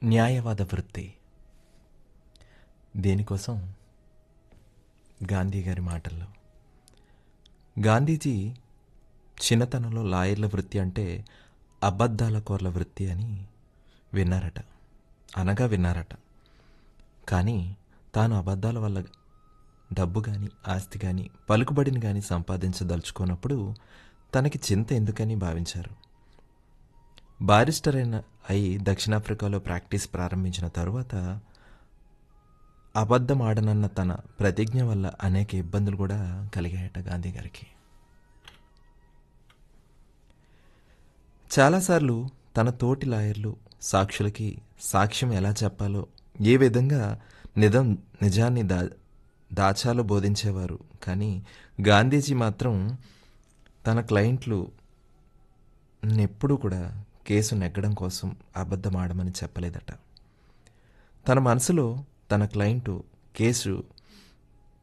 న్యాయవాద వృత్తి దేనికోసం గాంధీ గారి మాటల్లో గాంధీజీ చిన్నతనంలో లాయర్ల వృత్తి అంటే అబద్ధాల కోర్ల వృత్తి అని విన్నారట అనగా విన్నారట కానీ తాను అబద్ధాల వల్ల డబ్బు కానీ ఆస్తి కానీ పలుకుబడిని కానీ సంపాదించదలుచుకున్నప్పుడు తనకి చింత ఎందుకని భావించారు బారిస్టర్ అయిన అయి దక్షిణాఫ్రికాలో ప్రాక్టీస్ ప్రారంభించిన తరువాత అబద్ధం ఆడనన్న తన ప్రతిజ్ఞ వల్ల అనేక ఇబ్బందులు కూడా కలిగాయట గాంధీ గారికి చాలాసార్లు తన తోటి లాయర్లు సాక్షులకి సాక్ష్యం ఎలా చెప్పాలో ఏ విధంగా నిజం నిజాన్ని దా దాచాలో బోధించేవారు కానీ గాంధీజీ మాత్రం తన క్లయింట్లు ఎప్పుడూ కూడా కేసు నెగ్గడం కోసం అబద్ధం ఆడమని చెప్పలేదట తన మనసులో తన క్లయింటు కేసు